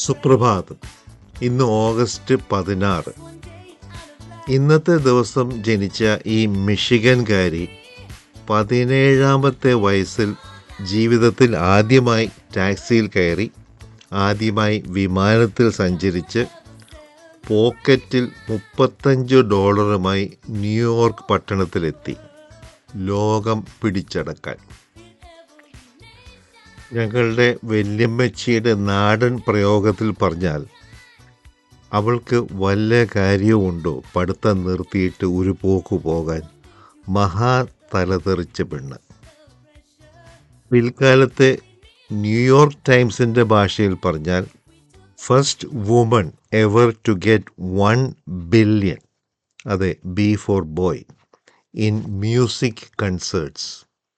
സുപ്രഭാതം ഇന്ന് ഓഗസ്റ്റ് പതിനാറ് ഇന്നത്തെ ദിവസം ജനിച്ച ഈ മിഷിഗൻകാരി പതിനേഴാമത്തെ വയസ്സിൽ ജീവിതത്തിൽ ആദ്യമായി ടാക്സിയിൽ കയറി ആദ്യമായി വിമാനത്തിൽ സഞ്ചരിച്ച് പോക്കറ്റിൽ മുപ്പത്തഞ്ച് ഡോളറുമായി ന്യൂയോർക്ക് പട്ടണത്തിലെത്തി ലോകം പിടിച്ചടക്കാൻ ഞങ്ങളുടെ വല്യമ്മച്ചിയുടെ നാടൻ പ്രയോഗത്തിൽ പറഞ്ഞാൽ അവൾക്ക് വല്ല കാര്യവുമുണ്ടോ പഠിത്തം നിർത്തിയിട്ട് ഒരു പോക്ക് പോകാൻ മഹാ തലതെറിച്ച പെണ്ണ് പിൽക്കാലത്തെ ന്യൂയോർക്ക് ടൈംസിൻ്റെ ഭാഷയിൽ പറഞ്ഞാൽ first woman ever to get one billion അതെ be for boy in music concerts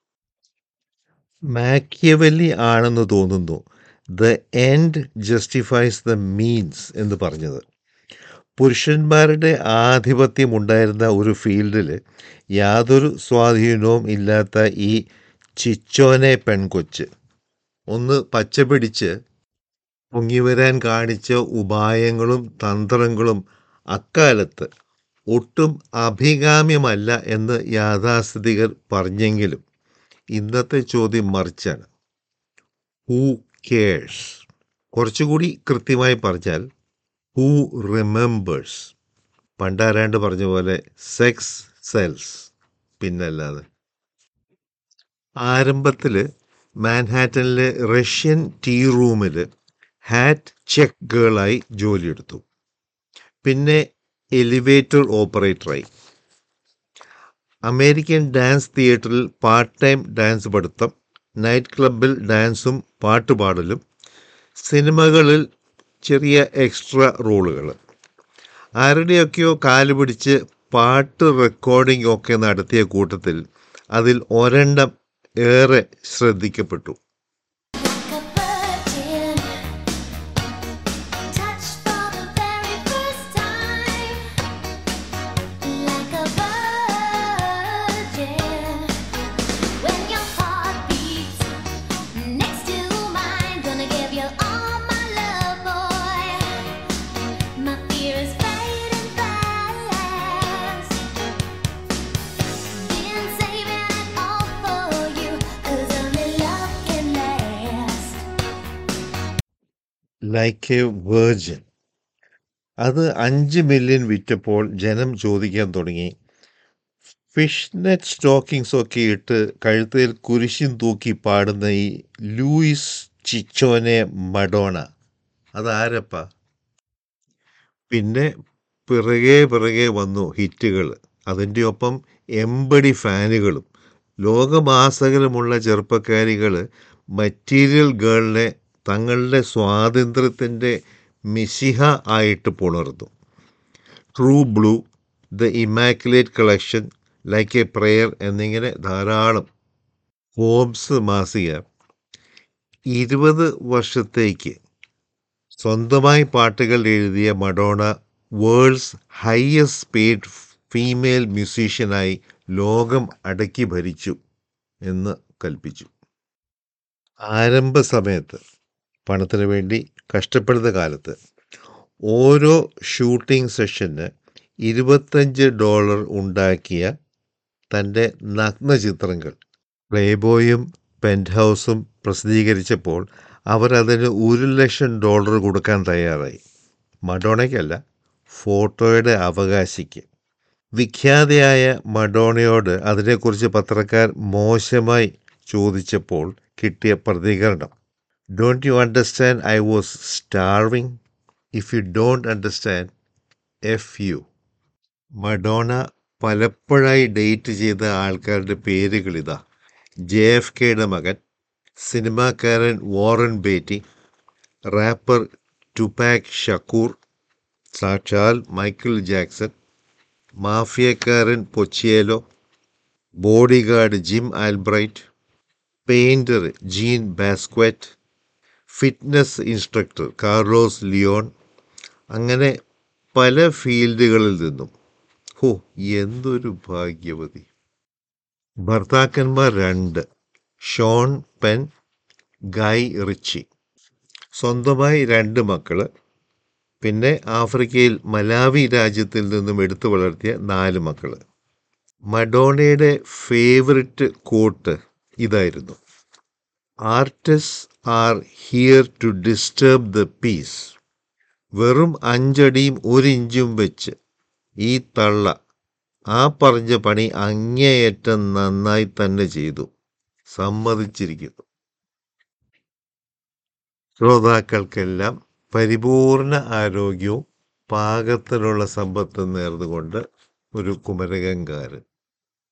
Machiavelli ആണെന്ന് തോന്നുന്നു the end justifies the means എന്ന് പറഞ്ഞത് പുരുഷന്മാരുടെ ആധിപത്യം ഉണ്ടായിരുന്ന ഒരു ഫീൽഡിൽ യാതൊരു സ്വാധീനവും ഇല്ലാത്ത ഈ ചിച്ചോനെ പെൺകൊച്ച് ഒന്ന് പച്ച പിടിച്ച് പൊങ്ങിവരാൻ കാണിച്ച ഉപായങ്ങളും തന്ത്രങ്ങളും അക്കാലത്ത് ഒട്ടും അഭികാമ്യമല്ല എന്ന് യാഥാസ്ഥിതികർ പറഞ്ഞെങ്കിലും ഇന്നത്തെ ചോദ്യം മറിച്ചാണ് ഹൂ കെയർസ് കുറച്ചുകൂടി കൃത്യമായി പറഞ്ഞാൽ ഹൂ റിമെമ്പേഴ്സ് പണ്ടാരാണ്ട് പറഞ്ഞ പോലെ സെക്സ് സെൽസ് പിന്നല്ലാതെ ആരംഭത്തിൽ മാൻഹാറ്റനിലെ റഷ്യൻ ടീ റൂമിൽ ഹാറ്റ് ചെക്ക് ഗേളായി ജോലിയെടുത്തു പിന്നെ എലിവേറ്റർ ഓപ്പറേറ്ററായി അമേരിക്കൻ ഡാൻസ് തിയേറ്ററിൽ പാർട്ട് ടൈം ഡാൻസ് പഠിത്തം നൈറ്റ് ക്ലബിൽ ഡാൻസും പാട്ടുപാടലും സിനിമകളിൽ ചെറിയ എക്സ്ട്രാ റോളുകൾ ആരുടെയൊക്കെയോ കാല് പിടിച്ച് പാട്ട് റെക്കോർഡിംഗ് ഒക്കെ നടത്തിയ കൂട്ടത്തിൽ അതിൽ ഒരെണ്ണം ഏറെ ശ്രദ്ധിക്കപ്പെട്ടു Like a virgin, touched for the very first time. Like a virgin, when your heart beats next to mine, gonna give you all my love, boy. My fear is fading fast. Been saving it all for you, 'cause only love can last. Like a virgin അത് അഞ്ച് million വിറ്റപ്പോൾ ജനം ചോദിക്കാൻ തുടങ്ങി fish net stockings ഒക്കെ ഇട്ട് കഴുത്തിൽ കുരിശും തൂക്കി പാടുന്ന ഈ ലൂയിസ് ചിച്ചോനെ മഡോണ അതാരപ്പ പിന്നെ പിറകെ പിറകെ വന്നു ഹിറ്റുകൾ അതിൻ്റെ ഒപ്പം എമ്പടി ഫാനുകളും ലോകമാസകലമുള്ള ചെറുപ്പക്കാരികൾ മറ്റീരിയൽ ഗേളിനെ തങ്ങളുടെ സ്വാതന്ത്ര്യത്തിൻ്റെ മിശിഹ ആയിട്ട് പുണർന്നു true blue the immaculate collection like a prayer എന്നിങ്ങനെ ധാരാളം ഹോംസ് മാസിക ഇരുപത് വർഷത്തേക്ക് സ്വന്തമായി പാട്ടുകൾ എഴുതിയ Madonna world's highest paid female മ്യൂസീഷ്യനായി ലോകം അടക്കി ഭരിച്ചു എന്ന് കൽപ്പിച്ചു ആരംഭ സമയത്ത് പണത്തിന് വേണ്ടി കഷ്ടപ്പെടുന്ന കാലത്ത് ഓരോ ഷൂട്ടിംഗ് സെഷന് ഇരുപത്തഞ്ച് ഡോളർ ഉണ്ടാക്കിയ തൻ്റെ നഗ്നചിത്രങ്ങൾ പ്ലേബോയും പെൻറ്റ് ഹൗസും പ്രസിദ്ധീകരിച്ചപ്പോൾ അവർ അതിന് ഒരു ലക്ഷം ഡോളർ കൊടുക്കാൻ തയ്യാറായി മഡോണയ്ക്കല്ല ഫോട്ടോയുടെ അവകാശിക്ക് വിഖ്യാതയായ മഡോണയോട് അതിനെക്കുറിച്ച് പത്രക്കാർ മോശമായി ചോദിച്ചപ്പോൾ കിട്ടിയ പ്രതികരണം don't you understand I was starving if you don't understand F U Madonna പലപ്പോഴായി ഡേറ്റ് ചെയ്ത ആൾക്കാരുടെ പേരുകളിതാ ജെ എഫ് കെയുടെ മകൻ സിനിമാക്കാരൻ വാറൻ ബേറ്റി റാപ്പർ ടുപാക് ഷക്കൂർ സാക്ഷാൽ മൈക്കിൾ ജാക്സൺ മാഫിയക്കാരൻ പൊച്ചിയേലോ bodyguard Jim Albright painter Jean Basquiat fitness instructor Carlos Leon അങ്ങനെ പല ഫീൽഡുകളിൽ നിന്നും ഹോ എന്തൊരു ഭാഗ്യവതി ഭർത്താക്കന്മാർ രണ്ട് ഷോൺ പെൻ ഗായ് റിച്ചി സ്വന്തമായി രണ്ട് മക്കള് പിന്നെ ആഫ്രിക്കയിൽ മലാവി രാജ്യത്തിൽ നിന്നും എടുത്തു വളർത്തിയ നാല് മക്കള് മഡോണയുടെ ഫേവറിറ്റ് കോട്ട് ഇതായിരുന്നു artist are here to disturb the peace വെറും അഞ്ചടിയും ഒരു ഇഞ്ചും വെച്ച് ഈ തള്ള ആ പറഞ്ഞ പണി അങ്ങേയറ്റം നന്നായി തന്നെ ചെയ്തു സമ്മതിച്ചിരിക്കുന്നു ശ്രോതാക്കൾക്കെല്ലാം പരിപൂർണ ആരോഗ്യവും പാകത്തിലുള്ള സമ്പത്തും നേർന്നുകൊണ്ട് ഒരു കുമരകങ്കാരൻ